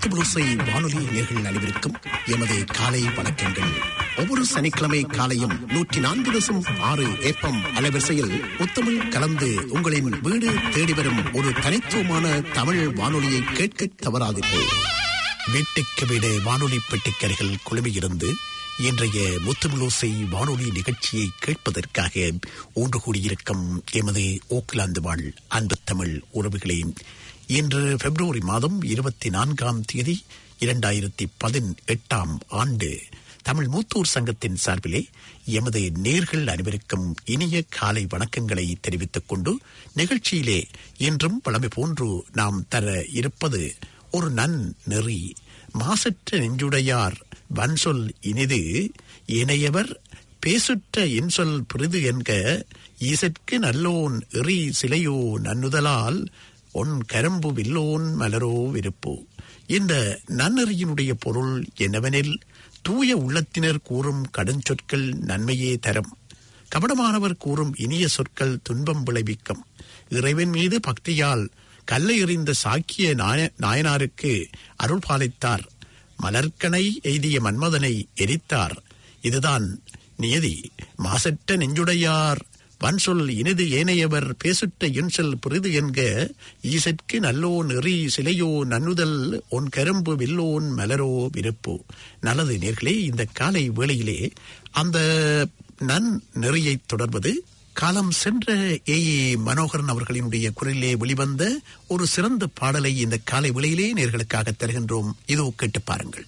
முத்துபுளுசை வானொலி நேர்கள் அனைவருக்கும் எமது காலை வணக்கங்கள் ஒவ்வொரு சனிக்கிழமை காலையும் நூற்றி நான்கு தசம் ஆறு ஏப்பம் அலைவரிசையில் முத்தமிழ் கலந்து உங்களின் வீடு தேடி வரும் ஒரு தனித்துவமான தமிழ் வானொலியை கேட்க தவறாதீர்கள் வீட்டுக்கு வீடு வானொலி பெட்டிக்கரைகள் குழுமியிருந்து இன்றைய முத்துமிலோசை வானொலி நிகழ்ச்சியை கேட்பதற்காக ஒன்று கூடியிருக்கும் எமது ஓக்லாந்து வாழ் அன்பு தமிழ் உறவுகளே இன்று பிப்ரவரி மாதம் இருபத்தி நான்காம் தேதி இரண்டாயிரத்தி பதினெட்டாம் ஆண்டு தமிழ் மூத்தூர் சங்கத்தின் சார்பிலே எமது நேர்கள் அனைவருக்கும் இனிய காலை வணக்கங்களை தெரிவித்துக் கொண்டு நிகழ்ச்சியிலே இன்றும் பழமை போன்று நாம் தர இருப்பது ஒரு நன் நெறி மாசற்ற நெஞ்சுடையார் வன்சொல் இனிது இணையவர் பேசுற்ற இன்சொல் பிரிது என்க ஈசற்கு நல்லோன் எறி சிலையோ நன்னுதலால் ஒன் கரம்பு வில்லோன் மலரோ விருப்பு இந்த நன்னறியினுடைய பொருள் என்னவெனில் தூய உள்ளத்தினர் கூறும் கடுஞ்சொற்கள் நன்மையே தரும் கபடமானவர் கூறும் இனிய சொற்கள் துன்பம் விளைவிக்கும் இறைவன் மீது பக்தியால் கல்லை எறிந்த சாக்கிய நாய- நாயனாருக்கு அருள் பாலித்தார் மலர்க்கனை எய்திய மன்மதனை எரித்தார் இதுதான் நியதி மாசற்ற நெஞ்சுடையார் வன்சொல் இனிது ஏனையவர் பேசுற்ற இன்சொல் புரிது என்க ஈசற்கு நல்லோ நெறி சிலையோ நன்னுதல் உன் கரும்பு வில்லோன் மலரோ விருப்பு நல்லது நேர்களே இந்த காலை வேளையிலே அந்த நன் நெறியைத் தொடர்வது காலம் சென்ற ஏ ஏ மனோகரன் அவர்களினுடைய குரலிலே வெளிவந்த ஒரு சிறந்த பாடலை இந்த காலை வேளையிலே நேர்களுக்காக தருகின்றோம் இதோ கேட்டு பாருங்கள்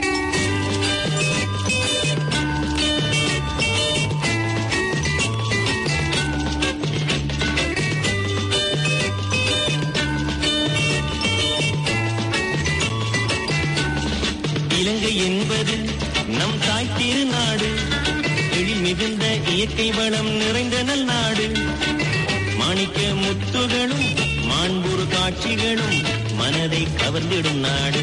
இலங்கை என்பது நம் தாய் திருநாடு எழில் மிகுந்த இயற்கை வளம் நிறைந்த நல் நாடு மாணிக்க முத்துகளும் மாண்புறு காட்சிகளும் மனதை கவர்ந்திடும் நாடு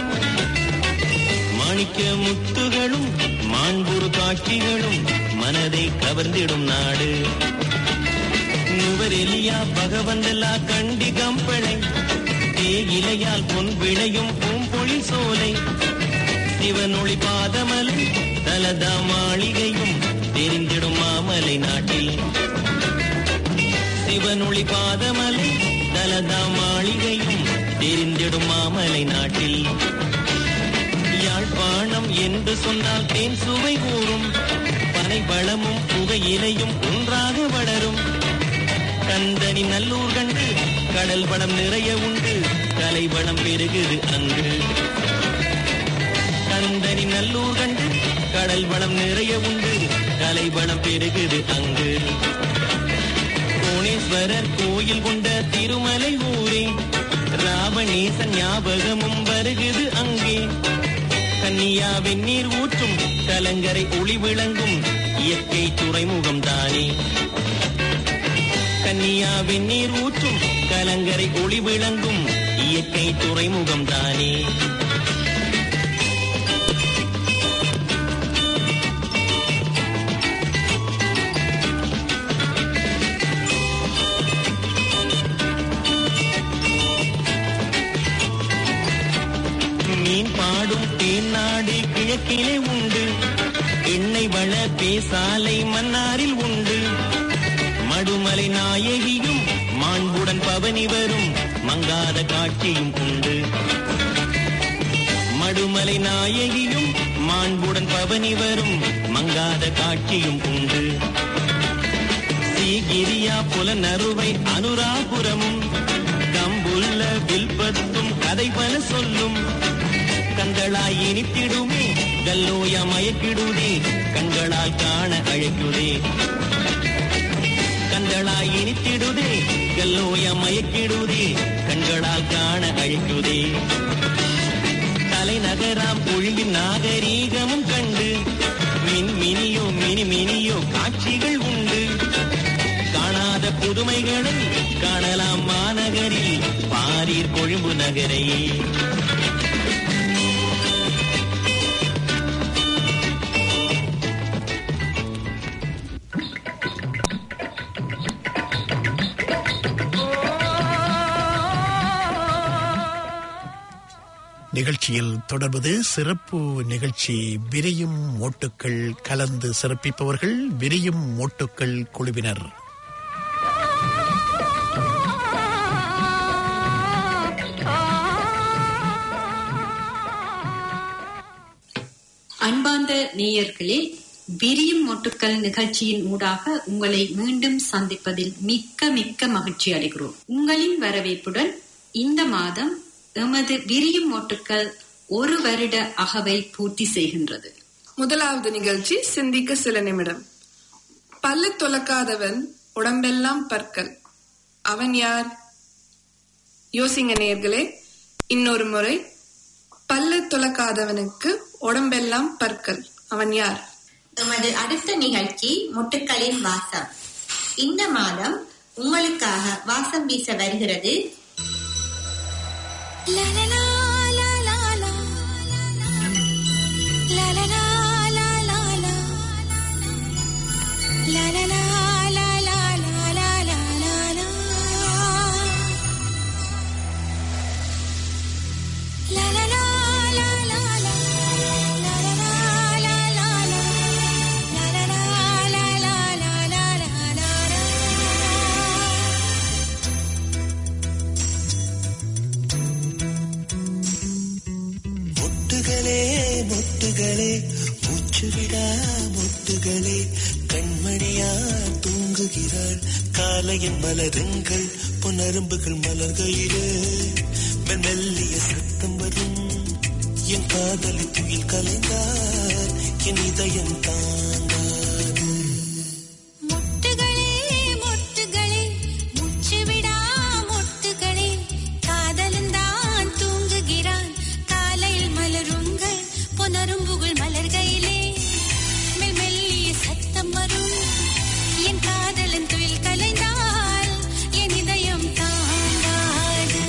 மாணிக்க முத்துகளும் மாண்புறு காட்சிகளும் மனதை கவர்ந்திடும் நாடு நுவரெலியா பகவந்தலா கண்டி கம்பளை தேயிலையால் பொன் விளையும் பூம்பொழில் சோலை சிவனொளி பாதமலை தலதா மாளிகையும் தெரிந்திடும் மாமலை நாட்டில் சிவனொளி பாதமலை தலதா மாளிகையும் தெரிந்திடும் மாமலை நாட்டில் யாழ்ப்பாணம் என்று சொன்னால் தேன் சுவை கூறும் பனை பழமும் புகையிலையும் ஒன்றாக வளரும் கந்தனி நல்லூர் கண்டு கடல் வளம் நிறைய உண்டு கலை வளம் பெருகுது அங்கு கந்தனி நல்லூர் கண்டு கடல் வளம் நிறைய உண்டு கலை வளம் பெருகுது அங்கு கோணேஸ்வரர் கோயில் கொண்ட திருமலை ஊரே ராவணேசன் ஞாபகமும் வருகுது அங்கே கன்னியா வெந்நீர் ஊற்றும் கலங்கரை ஒளி விளங்கும் இயற்கை துறைமுகம் தானே கன்னியா வெந்நீர் ஊற்றும் கலங்கரை ஒளி விளங்கும் இயற்கை துறைமுகம் தானே மீன் பாடும் தேன்னாடு கிழக்கிலே உண்டு எண்ணெய் வள பேசாலை மன்னாரில் உண்டு மடுமலை நாயகியும் மாண்புடன் பவனி வரும் மங்காத காட்சியும் உண்டு மடுமலை நாயகியும் மாண்புடன் பவனி வரும் மங்காத காட்சியும் உண்டு சீகிரியா புலனறுவை அனுராபுரமும் கம்புள்ள வில்பத்தும் கதை பல சொல்லும் கண்களாய் இனித்திடுமே கல்லோய மயக்கிடுதே கண்களால் காண அழைக்குதே கண்களாய் இனித்திடுதே கல்லோய மயக்கிடுதே கண்களால் காண அழைக்குதே தலைநகராம் ஒழுங்கின் நாகரீகமும் கண்டு மின் மினியோ மினி மினியோ காட்சிகள் உண்டு காணாத புதுமைகளை காணலாம் மாநகரில் பாரீர் கொழும்பு நகரையே நிகழ்ச்சியில் தொடர்வது சிறப்பு நிகழ்ச்சி விரியும் ஓட்டுக்கள் கலந்து சிறப்பிப்பவர்கள் விரியும் ஓட்டுக்கள் குழுவினர் அன்பார்ந்த நேயர்களே விரியும் மொட்டுக்கள் நிகழ்ச்சியின் ஊடாக உங்களை மீண்டும் சந்திப்பதில் மிக்க மிக்க மகிழ்ச்சி அடைகிறோம் உங்களின் வரவேற்புடன் இந்த மாதம் எமது விரியும் மொட்டுக்கள் ஒரு வருட அகவை பூர்த்தி செய்கின்றது முதலாவது நிகழ்ச்சி சிந்திக்க சில நிமிடம் பல்லு துலக்காதவன் உடம்பெல்லாம் பற்கள் அவன் யார் யோசிங்க நேர்களே இன்னொரு முறை பல்லு துலக்காதவனுக்கு உடம்பெல்லாம் பற்கள் அவன் யார் எமது அடுத்த நிகழ்ச்சி முட்டுக்களின் வாசம் இந்த மாதம் உங்களுக்காக வாசம் வீச வருகிறது மொட்டுகளே மொட்டுகளே மூச்சுவிடா மொட்டுகளே கண்மணியா தூங்குகிறாள் காலையின் மலருங்கள் பொன்னரும்புகள் மலர்கையிலே மெல்லிய சத்தம் வரும் என் காதலி துயில் கலைந்தார் என் இதயம் தாங்காது முட்டுகளே முட்டுகளே முச்சுவிடா முட்டுகளே காதலந்தான் தூங்குகிறான் காலையில் மலருங்கள் பொனரும்புகள் மலர்கையிலே மெல் மெல்லிய சத்தம் வரும் என் காதலன் துயில் கலைந்தால் என் இதயம் தாங்காது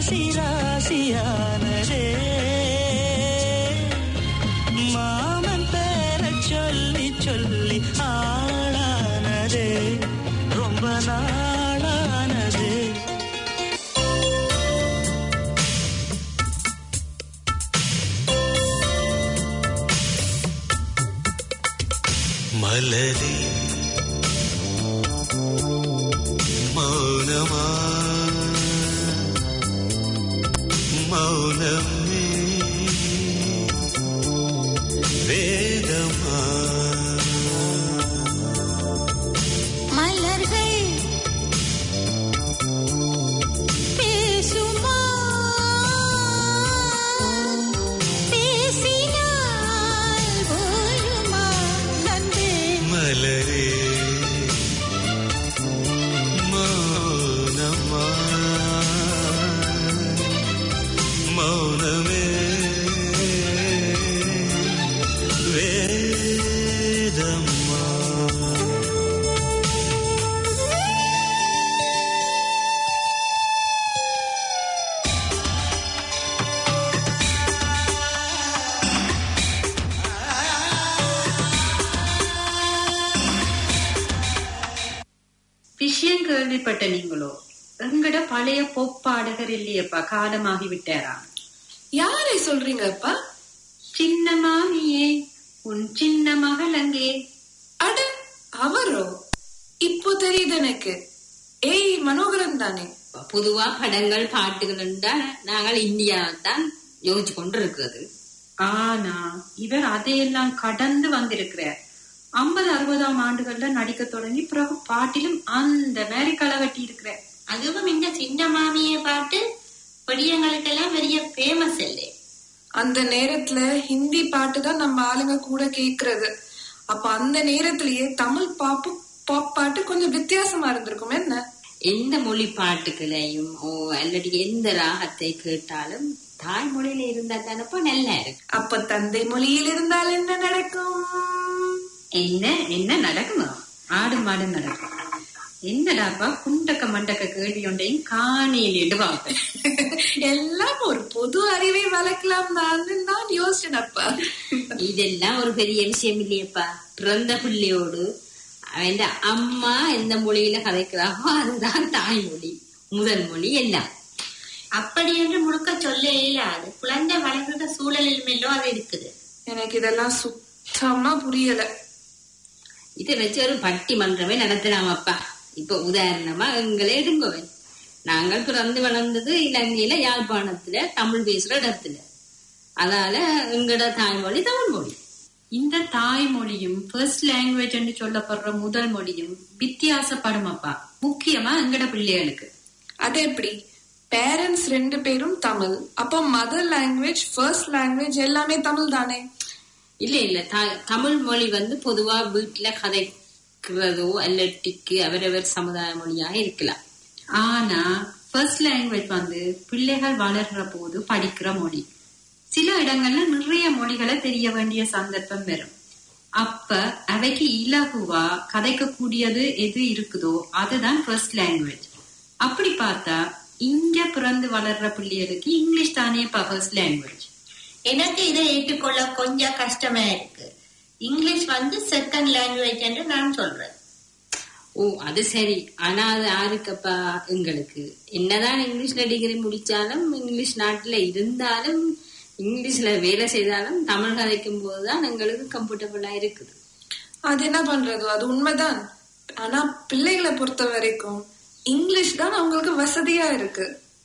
ராசி ராசியானதே மாமன் பேர சொல்லி சொல்லி ஆளானதே ரொம்ப நாளானதே மலரே மௌனமா மௌனமே வேதமா மலர்கள் பேசுமா பேசினால் போயுமா நன்றே மலரே மௌனமா மௌனமே வேதமா விஷயம் கேள்விப்பட்ட நீங்களோ எங்கட பழைய பொப்பாடகர் இல்லையப்பா காலமாகி விட்டாராம் யாரை சொல்றீங்க அப்பா சின்ன மாமியே உன் சின்ன மகள் அங்கே அட அவரோ இப்போ தெரியுது எனக்கு ஏய் மனோகரன் தானே பொதுவா படங்கள் பாட்டுகள் நாங்கள் இந்தியா தான் யோசிச்சு கொண்டு இருக்கிறது ஆனா இவர் அதையெல்லாம் கடந்து வந்திருக்கிறார் ஐம்பது அறுபதாம் ஆண்டுகள்ல நடிக்க தொடங்கி பிறகு பாட்டிலும் அந்த மாதிரி களவட்டி இருக்கிறார் அதுவும் இந்த சின்ன மாமியை பாட்டு பெரியங்களுக்கெல்லாம் பெரிய ஃபேமஸ் இல்லை அந்த நேரத்துல ஹிந்தி பாட்டு தான் நம்ம ஆளுங்க கூட கேக்குறது அப்ப அந்த நேரத்திலேயே தமிழ் பாப்பு பாப் பாட்டு கொஞ்சம் வித்தியாசமா இருந்திருக்கும் என்ன எந்த மொழி பாட்டுகளையும் ஓ அல்லது எந்த ராகத்தை கேட்டாலும் தாய்மொழியில இருந்தா தானப்போ நல்லா இருக்கு அப்ப தந்தை மொழியில் இருந்தால் என்ன நடக்கும் என்ன என்ன நடக்குமா ஆடு மாடு நடக்கும் என்னடாப்பா குண்டக்க மண்டக்க கேள்வி ஒன்றையும் காணியில் இடுவாங்க எல்லாம் ஒரு பொது அறிவை வளர்க்கலாம் தான் நான் யோசிச்சேனப்பா இதெல்லாம் ஒரு பெரிய விஷயம் இல்லையப்பா பிறந்த பிள்ளையோடு அவன் அம்மா எந்த மொழியில கதைக்கிறாகோ அதுதான் தாய்மொழி முதல் மொழி எல்லாம் அப்படி என்று முழுக்க சொல்ல இயலாது குழந்தை வளர்கிற சூழலில் மேலோ அது இருக்குது எனக்கு இதெல்லாம் சுத்தமா புரியல இதை வச்சு ஒரு பட்டி மன்றமே நடத்தினாமப்பா இப்ப உதாரணமா எங்களே எடுங்கோவன் நாங்கள் பிறந்து வளர்ந்தது இலங்கையில யாழ்ப்பாணத்துல தமிழ் பேசுற இடத்துல அதனால எங்கட தாய்மொழி தமிழ் மொழி இந்த தாய்மொழியும் ஃபர்ஸ்ட் லாங்குவேஜ் என்று சொல்லப்படுற முதல் மொழியும் வித்தியாசப்படும் அப்பா முக்கியமா எங்கட பிள்ளைகளுக்கு அது எப்படி பேரண்ட்ஸ் ரெண்டு பேரும் தமிழ் அப்போ மதர் லாங்குவேஜ் ஃபர்ஸ்ட் லாங்குவேஜ் எல்லாமே தமிழ் தானே இல்ல இல்ல த- தமிழ் மொழி வந்து பொதுவா வீட்டுல கதைக்கிறதோ அல்லட்டிக்கு அவரவர் சமுதாய மொழியாக இருக்கலாம் ஆனா ஃபர்ஸ்ட் லாங்குவேஜ் வந்து பிள்ளைகள் வளர்ற போது படிக்கிற மொழி சில இடங்கள்ல நிறைய மொழிகளை தெரிய வேண்டிய சந்தர்ப்பம் வரும் அப்ப அவைக்கு இலகுவா கதைக்கக்கூடியது எது இருக்குதோ அதுதான் ஃபர்ஸ்ட் லாங்குவேஜ் அப்படி பார்த்தா இங்க பிறந்து வளர்ற பிள்ளைகளுக்கு இங்கிலீஷ் தானே ஃபர்ஸ்ட் லாங்குவேஜ் எனக்கு இதை ஏற்றுக்கொள்ள கொஞ்சம் கஷ்டமா இருக்கு இங்கிலீஷ் வந்து செகண்ட் லாங்குவேஜ் என்று நான் சொல்றேன் ஓ அது சரி ஆனா அது யாருக்கப்பா எங்களுக்கு என்னதான் இங்கிலீஷ்ல டிகிரி முடிச்சாலும் இங்கிலீஷ் நாட்டுல இருந்தாலும் இங்கிலீஷ்ல வேலை செய்தாலும் தமிழ் கதைக்கும் போதுதான் எங்களுக்கு கம்ஃபர்டபுளா இருக்குது அது என்ன பண்றது அது உண்மைதான் ஆனா பிள்ளைகளை பொறுத்த வரைக்கும் இங்கிலீஷ் தான் அவங்களுக்கு வசதியா இருக்கு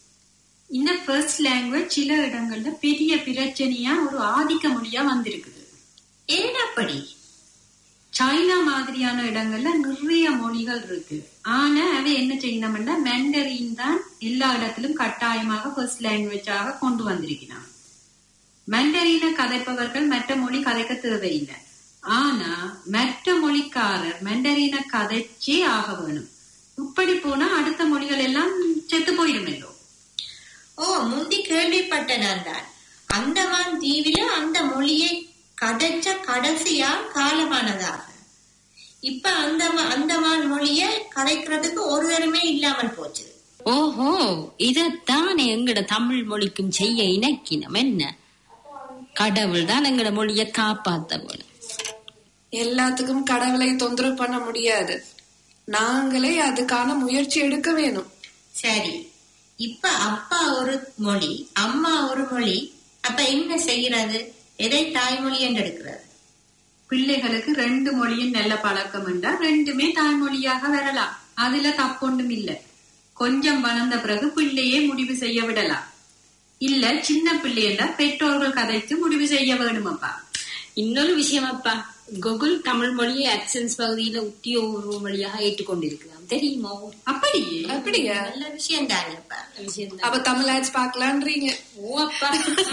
இந்த ஃபர்ஸ்ட் லாங்குவேஜ் சில இடங்கள்ல பெரிய பிரச்சனையா ஒரு ஆதிக்க மொழியா வந்திருக்குது ஏன் அப்படி சைனா மாதிரியான இடங்கள்ல நிறைய மொழிகள் இருக்கு ஆனா அவை என்ன செய்யணும்னா மெண்டரின் தான் எல்லா இடத்திலும் கட்டாயமாக ஃபர்ஸ்ட் லாங்குவேஜாக கொண்டு வந்திருக்கிறான் மெண்டரினை கதைப்பவர்கள் மற்ற மொழி கதைக்க தேவையில்லை ஆனா மற்ற மொழிக்காரர் மெண்டரினை கதைச்சே ஆக வேணும் இப்படி போனா அடுத்த மொழிகள் எல்லாம் செத்து போயிடுமல்லோ ஓ முந்தி கேள்விப்பட்ட நான் தான் அந்தமான் தீவில அந்த மொழியை கதைச்ச கடைசியா காலமானதாக இப்ப அந்த அந்தமான் மொழியை கதைக்கிறதுக்கு ஒரு தரமே இல்லாமல் போச்சு ஓஹோ இதத்தானே எங்கட தமிழ் மொழிக்கும் செய்ய இணக்கினம் என்ன கடவுள் தான் எங்கட மொழிய காப்பாத்த வேணும் எல்லாத்துக்கும் கடவுளை தொந்தரவு பண்ண முடியாது நாங்களே அதுக்கான முயற்சி எடுக்க வேணும் சரி இப்ப அப்பா ஒரு மொழி அம்மா ஒரு மொழி அப்ப என்ன செய்யறது எதை தாய்மொழி என்று எடுக்கிறது பிள்ளைகளுக்கு ரெண்டு மொழியும் நல்ல பழக்கம் என்றா ரெண்டுமே தாய்மொழியாக வரலாம் அதுல தப்பொன்றும் இல்ல கொஞ்சம் வளர்ந்த பிறகு பிள்ளையே முடிவு செய்ய விடலாம் இல்ல சின்ன பிள்ளை என்றா பெற்றோர்கள் கதைத்து முடிவு செய்ய வேணுமப்பா இன்னொரு விஷயம் அப்பா கூகுள் தமிழ் மொழியை அக்சன்ஸ் பகுதியில உத்தியோக மொழியாக ஏற்றுக்கொண்டிருக்கலாம் தெரியுமா அப்படியே அப்படியா நல்ல விஷயம் தானேப்பா விஷயம் அப்ப தமிழ் ஆட்ஸ் பாக்கலான்றீங்க ஓ அப்பா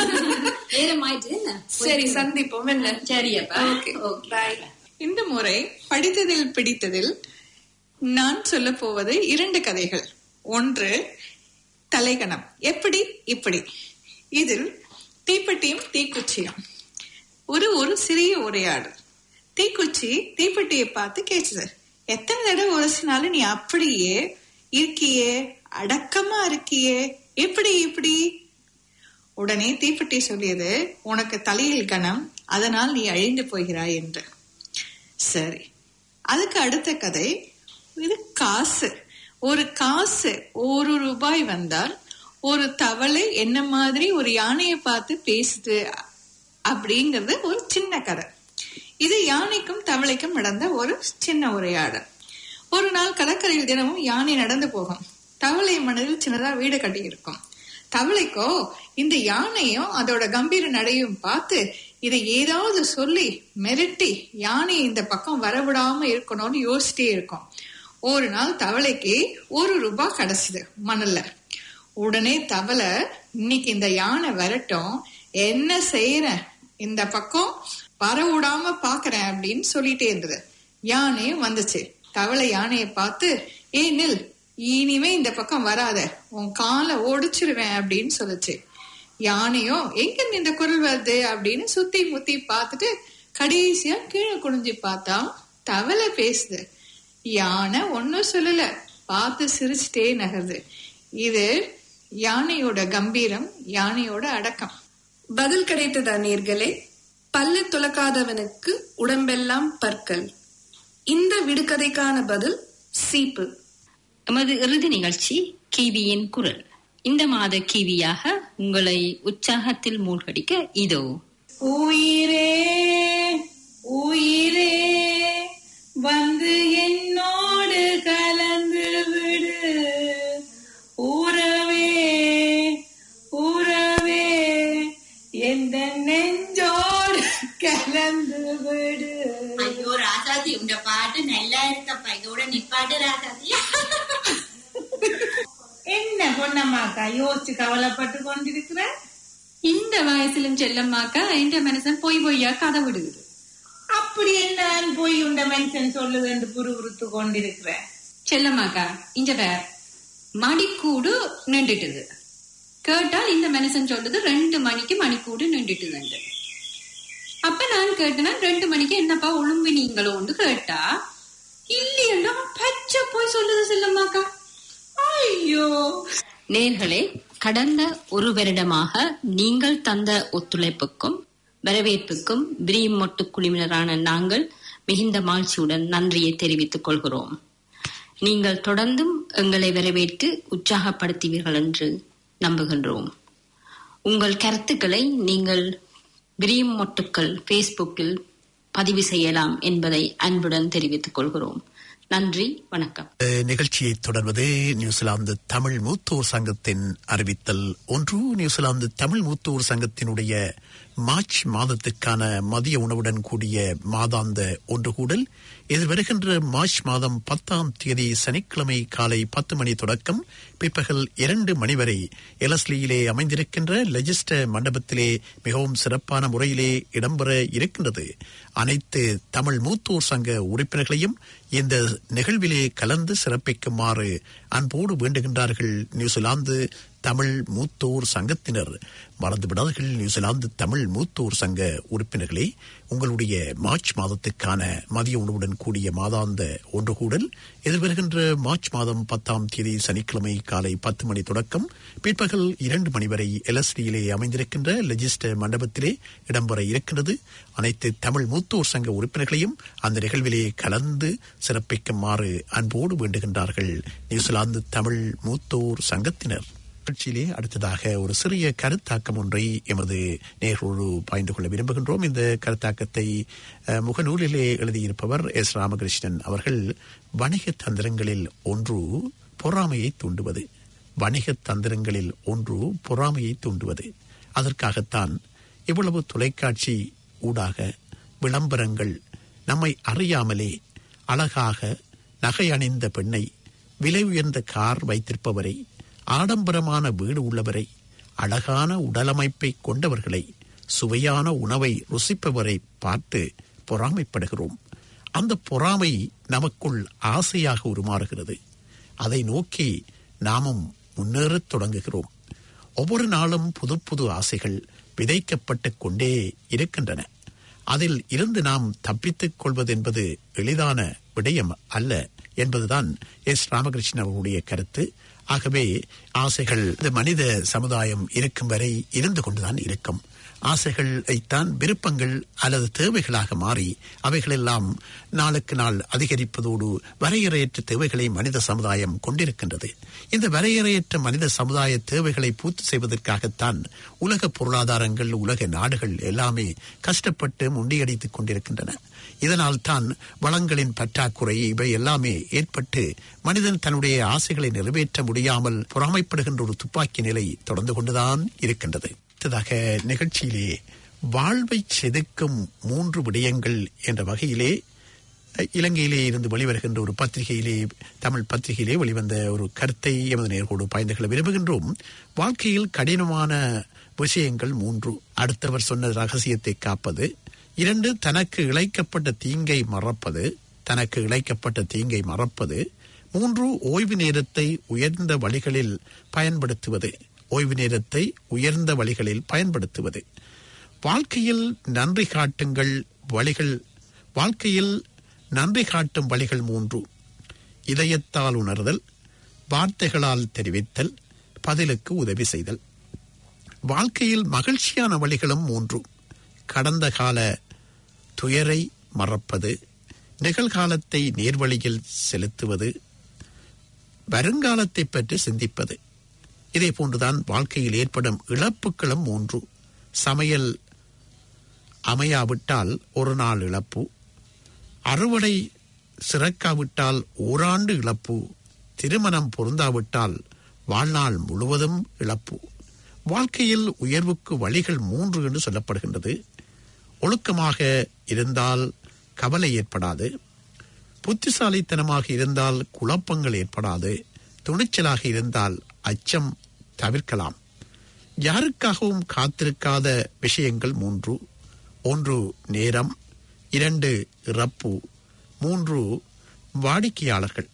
நேரம் ஆயிட்டு என்ன சரி சந்திப்போம் என்ன சரியப்பா ஓகே பாய் இந்த முறை படித்ததில் பிடித்ததில் நான் சொல்ல போவது இரண்டு கதைகள் ஒன்று தலைகணம் எப்படி இப்படி இதில் தீப்பெட்டியும் தீக்குச்சியும் ஒரு ஒரு சிறிய உரையாடல் தீக்குச்சி தீப்பெட்டியை பார்த்து கேட்டது எத்தனை தடவை உரசினாலும் நீ அப்படியே இருக்கியே அடக்கமா இருக்கியே எப்படி இப்படி உடனே தீப்பெட்டி சொல்லியது உனக்கு தலையில் கணம் அதனால் நீ அழிந்து போகிறாய் என்று சரி அதுக்கு அடுத்த கதை இது காசு ஒரு காசு ஒரு ரூபாய் வந்தால் ஒரு தவளை என்ன மாதிரி ஒரு யானையை பார்த்து பேசுது அப்படிங்கிறது ஒரு சின்ன கதை இது யானைக்கும் தவளைக்கும் நடந்த ஒரு சின்ன உரையாடல் ஒரு நாள் கடற்கரையில் தினமும் யானை நடந்து போகும் தவளை மனதில் சின்னதா வீடு கட்டி இருக்கும் தவளைக்கோ இந்த யானையும் அதோட கம்பீர நடையும் பார்த்து இதை ஏதாவது சொல்லி மிரட்டி யானையை இந்த பக்கம் வரவிடாம இருக்கணும்னு யோசிச்சிட்டே இருக்கும் ஒரு நாள் தவளைக்கு ஒரு ரூபாய் கிடைச்சது மணல்ல உடனே தவளை இன்னைக்கு இந்த யானை வரட்டும் என்ன செய்யறேன் இந்த பக்கம் வர விடாம பாக்குறேன் அப்படின்னு சொல்லிட்டே இருந்தது யானையும் வந்துச்சு தவளை யானையை பார்த்து ஏ நில் இனிமே இந்த பக்கம் வராத உன் காலை ஒடிச்சிருவேன் அப்படின்னு சொல்லுச்சு யானையும் எங்க இருந்து இந்த குரல் வருது அப்படின்னு சுத்தி முத்தி பார்த்துட்டு கடைசியா கீழே குனிஞ்சு பார்த்தா தவளை பேசுது யானை ஒன்னும் சொல்லல பார்த்து சிரிச்சுட்டே நகருது இது யானையோட கம்பீரம் யானையோட அடக்கம் பதில் கிடைத்ததா நேர்களே பல்லு துலக்காதவனுக்கு உடம்பெல்லாம் பற்கள் இந்த விடுகதைக்கான பதில் சீப்பு எமது இறுதி நிகழ்ச்சி கிவியின் குரல் இந்த மாத கிவியாக உங்களை உற்சாகத்தில் மூழ்கடிக்க இதோ உயிரே உயிரே வந்து என்னோடு கலந்து விடு உறவே உறவே எந்த நெஞ்சோடு கலந்து விடு ஐயோ ராசாதி உங்க பாட்டு நல்லா இருக்கப்பா இதோட நிப்பாட்டு ராசாதி என்ன பொன்னம்மாக்கா யோசிச்சு கவலைப்பட்டு கொண்டிருக்கிற இந்த வயசிலும் செல்லம்மாக்கா இந்த மனுஷன் பொய் பொய்யா கதை விடுகுது அப்படி என்ன போய் உண்ட மனுஷன் சொல்லுது என்று புருவுறுத்து கொண்டிருக்கிற செல்லம்மாக்கா இந்த பேர் மணிக்கூடு நின்றுட்டுது கேட்டால் இந்த மனுஷன் சொல்றது ரெண்டு மணிக்கு மணிக்கூடு நின்றுட்டுதுண்டு அப்ப நான் கேட்டேன்னா ரெண்டு மணிக்கு என்னப்பா ஒழுங்கு நீங்களோன்னு கேட்டா இல்லையண்டா பச்சை போய் சொல்லுது செல்லம்மாக்கா ஐயோ நேர்களே கடந்த ஒரு வருடமாக நீங்கள் தந்த ஒத்துழைப்புக்கும் வரவேற்புக்கும் பிரியம் மொட்டு குழுவினரான நாங்கள் மிகுந்த மகிழ்ச்சியுடன் நன்றியை தெரிவித்துக் கொள்கிறோம் நீங்கள் தொடர்ந்தும் எங்களை வரவேற்று உற்சாகப்படுத்துவீர்கள் என்று நம்புகின்றோம் உங்கள் கருத்துக்களை நீங்கள் பிரியம் மொட்டுக்கள் ஃபேஸ்புக்கில் பதிவு செய்யலாம் என்பதை அன்புடன் தெரிவித்துக் கொள்கிறோம் நன்றி வணக்கம் அஹ், நிகழ்ச்சியை தொடர்வது நியூசிலாந்து தமிழ் மூத்தோர் சங்கத்தின் அறிவித்தல் ஒன்று நியூசிலாந்து தமிழ் மூத்தோர் சங்கத்தினுடைய மார்ச் மாதத்துக்கான மதிய உணவுடன் கூடிய மாதாந்த ஒன்று கூடல் எதிர்வருகின்ற மார்ச் மாதம் பத்தாம் தேதி சனிக்கிழமை காலை பத்து மணி தொடக்கம் பிற்பகல் இரண்டு மணி வரை எலஸ்லியிலே அமைந்திருக்கின்ற லெஜிஸ்ட மண்டபத்திலே மிகவும் சிறப்பான முறையிலே இடம்பெற இருக்கின்றது அனைத்து தமிழ் மூத்தோர் சங்க உறுப்பினர்களையும் இந்த நிகழ்விலே கலந்து சிறப்பிக்குமாறு அன்போடு வேண்டுகின்றார்கள் நியூசிலாந்து தமிழ் மூத்தோர் சங்கத்தினர் மறந்துவிடாதீர்கள் நியூசிலாந்து தமிழ் மூத்தோர் சங்க உறுப்பினர்களே உங்களுடைய மார்ச் மாதத்துக்கான மதிய உணவுடன் கூடிய மாதாந்த ஒன்று கூடல் எதிர்வருகின்ற மார்ச் மாதம் பத்தாம் தேதி சனிக்கிழமை காலை பத்து மணி தொடக்கம் பிற்பகல் இரண்டு மணி வரை எலஸ்டியிலே அமைந்திருக்கின்ற லெஜிஸ்டர் மண்டபத்திலே இடம்பெற இருக்கின்றது அனைத்து தமிழ் மூத்தோர் சங்க உறுப்பினர்களையும் அந்த நிகழ்விலே கலந்து சிறப்பிக்குமாறு அன்போடு வேண்டுகின்றார்கள் நியூசிலாந்து தமிழ் மூத்தோர் சங்கத்தினர் நிகழ்ச்சியிலே அடுத்ததாக ஒரு சிறிய கருத்தாக்கம் ஒன்றை எமது நேர்களோடு பாய்ந்து கொள்ள விரும்புகின்றோம் இந்த கருத்தாக்கத்தை அஹ், முகநூலிலே எழுதியிருப்பவர் எஸ் ராமகிருஷ்ணன் அவர்கள் வணிக தந்திரங்களில் ஒன்று பொறாமையை தூண்டுவது வணிக தந்திரங்களில் ஒன்று பொறாமையை தூண்டுவது அதற்காகத்தான் இவ்வளவு தொலைக்காட்சி ஊடாக விளம்பரங்கள் நம்மை அறியாமலே அழகாக நகை அணிந்த பெண்ணை விலை உயர்ந்த கார் வைத்திருப்பவரை ஆடம்பரமான வீடு உள்ளவரை அழகான உடலமைப்பை கொண்டவர்களை சுவையான உணவை ருசிப்பவரை பார்த்து பொறாமைப்படுகிறோம் அந்த பொறாமை நமக்குள் ஆசையாக உருமாறுகிறது அதை நோக்கி நாமும் முன்னேறத் தொடங்குகிறோம் ஒவ்வொரு நாளும் புது புது ஆசைகள் விதைக்கப்பட்டுக் கொண்டே இருக்கின்றன அதில் இருந்து நாம் தப்பித்துக் கொள்வதென்பது எளிதான விடயம் அல்ல என்பதுதான் எஸ் ராமகிருஷ்ணன் அவர்களுடைய கருத்து ஆகவே ஆசைகள் இந்த மனித சமுதாயம் இருக்கும் வரை இருந்து கொண்டுதான் இருக்கும் ஆசைகளைத்தான் விருப்பங்கள் அல்லது தேவைகளாக மாறி அவைகளெல்லாம் நாளுக்கு நாள் அதிகரிப்பதோடு வரையறையற்ற தேவைகளை மனித சமுதாயம் கொண்டிருக்கின்றது இந்த வரையறையற்ற மனித சமுதாய தேவைகளை பூர்த்தி செய்வதற்காகத்தான் உலக பொருளாதாரங்கள் உலக நாடுகள் எல்லாமே கஷ்டப்பட்டு முண்டியடித்துக் கொண்டிருக்கின்றன இதனால் தான் வளங்களின் பற்றாக்குறை இவை எல்லாமே ஏற்பட்டு மனிதன் தன்னுடைய ஆசைகளை நிறைவேற்ற முடியாமல் பொறாமைப்படுகின்ற ஒரு துப்பாக்கி நிலை தொடர்ந்து கொண்டுதான் இருக்கின்றது அடுத்ததாக நிகழ்ச்சியிலே வாழ்வை செதுக்கும் மூன்று விடயங்கள் என்ற வகையிலே அஹ், இலங்கையிலே இருந்து வெளிவருகின்ற ஒரு பத்திரிகையிலே தமிழ் பத்திரிகையிலே வெளிவந்த ஒரு கருத்தை எமது நேர்கோடு பாய்ந்து கொள்ள விரும்புகின்றோம் வாழ்க்கையில் கடினமான விஷயங்கள் மூன்று அடுத்தவர் சொன்ன ரகசியத்தை காப்பது இரண்டு தனக்கு இழைக்கப்பட்ட தீங்கை மறப்பது தனக்கு இழைக்கப்பட்ட தீங்கை மறப்பது மூன்று ஓய்வு நேரத்தை உயர்ந்த வழிகளில் பயன்படுத்துவது ஓய்வு நேரத்தை உயர்ந்த வழிகளில் பயன்படுத்துவது வாழ்க்கையில் நன்றி காட்டுங்கள் வழிகள் வாழ்க்கையில் நன்றி காட்டும் வழிகள் மூன்று இதயத்தால் உணர்தல் வார்த்தைகளால் தெரிவித்தல் பதிலுக்கு உதவி செய்தல் வாழ்க்கையில் மகிழ்ச்சியான வழிகளும் மூன்று கடந்த கால துயரை மறப்பது நிகழ்காலத்தை நேர்வழியில் செலுத்துவது வருங்காலத்தை பற்றி சிந்திப்பது இதே போன்றுதான் வாழ்க்கையில் ஏற்படும் இழப்புகளும் மூன்று சமையல் அமையாவிட்டால் ஒரு நாள் இழப்பு அறுவடை சிறக்காவிட்டால் ஓராண்டு இழப்பு திருமணம் பொருந்தாவிட்டால் வாழ்நாள் முழுவதும் இழப்பு வாழ்க்கையில் உயர்வுக்கு வழிகள் மூன்று என்று சொல்லப்படுகின்றது ஒழுக்கமாக இருந்தால் கவலை ஏற்படாது புத்திசாலித்தனமாக இருந்தால் குழப்பங்கள் ஏற்படாது துணிச்சலாக இருந்தால் அச்சம் தவிர்க்கலாம் யாருக்காகவும் காத்திருக்காத விஷயங்கள் மூன்று ஒன்று நேரம் இரண்டு இறப்பு மூன்று வாடிக்கையாளர்கள்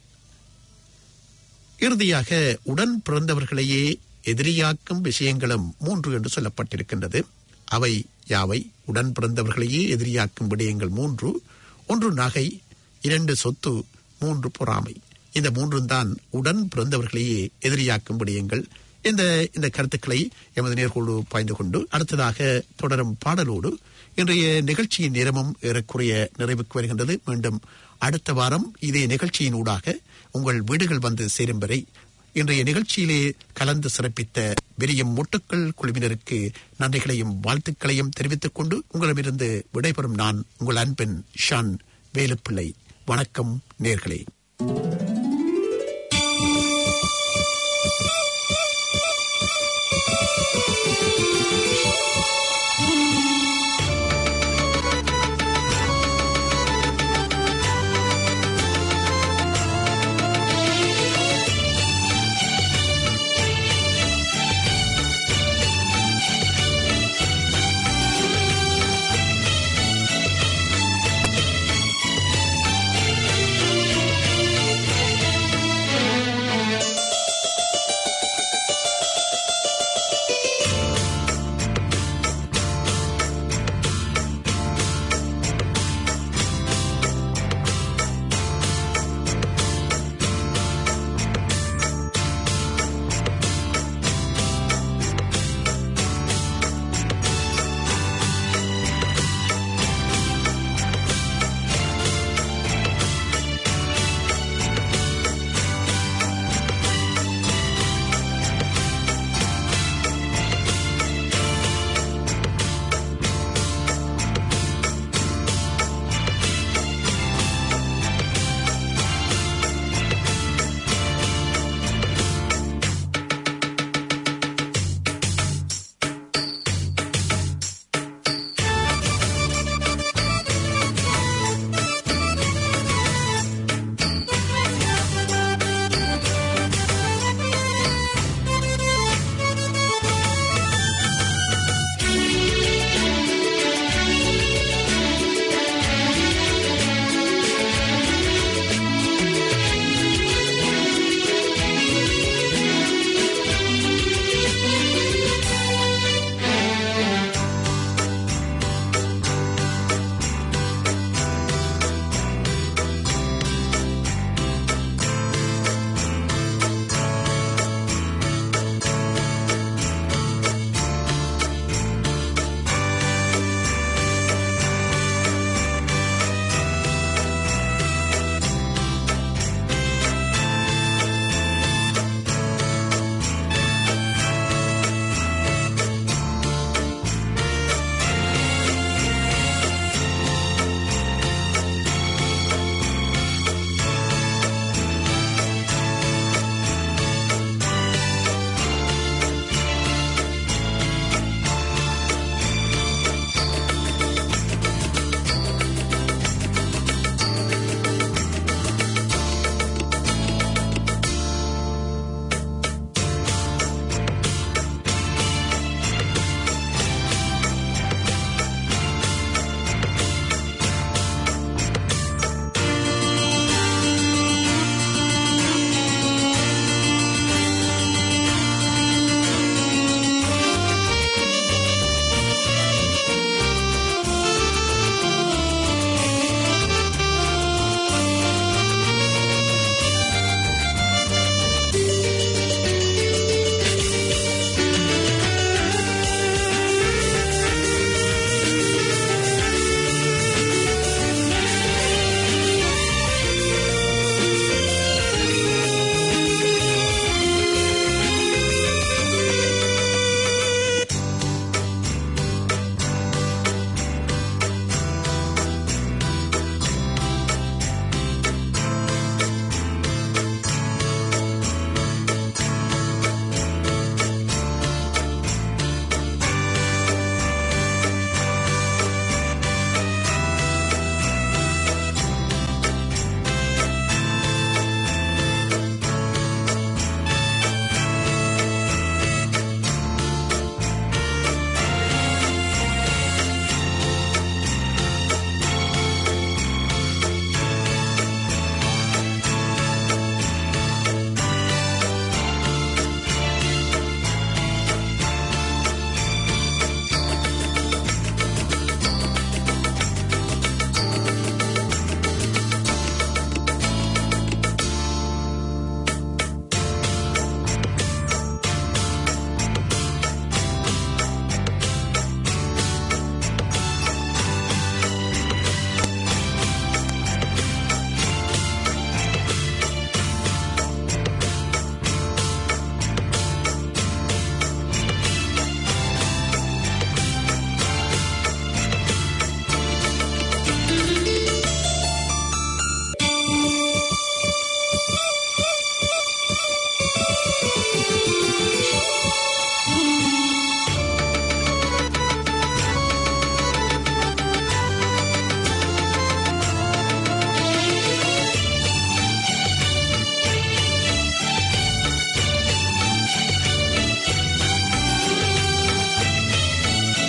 இறுதியாக உடன் பிறந்தவர்களையே எதிரியாக்கும் விஷயங்களும் மூன்று என்று சொல்லப்பட்டிருக்கின்றது அவை யாவை உடன் பிறந்தவர்களையே எதிரியாக்கும் விடயங்கள் மூன்று ஒன்று நகை இரண்டு சொத்து மூன்று பொறாமை இந்த மூன்றும் தான் உடன் பிறந்தவர்களையே எதிரியாக்கும் விடயங்கள் இந்த இந்த கருத்துக்களை எமது நேர்கொண்டு பாய்ந்து கொண்டு அடுத்ததாக தொடரும் பாடலோடு இன்றைய நிகழ்ச்சியின் நேரமும் ஏறக்குறைய நிறைவுக்கு வருகின்றது மீண்டும் அடுத்த வாரம் இதே நிகழ்ச்சியின் ஊடாக உங்கள் வீடுகள் வந்து சேரும் வரை இன்றைய நிகழ்ச்சியிலே கலந்து சிறப்பித்த விரியும் மொட்டுக்கள் குழுவினருக்கு நன்றிகளையும் வாழ்த்துக்களையும் தெரிவித்துக் கொண்டு உங்களிடமிருந்து விடைபெறும் நான் உங்கள் அன்பின் ஷான் வேலுப்பிள்ளை வணக்கம் நேர்களே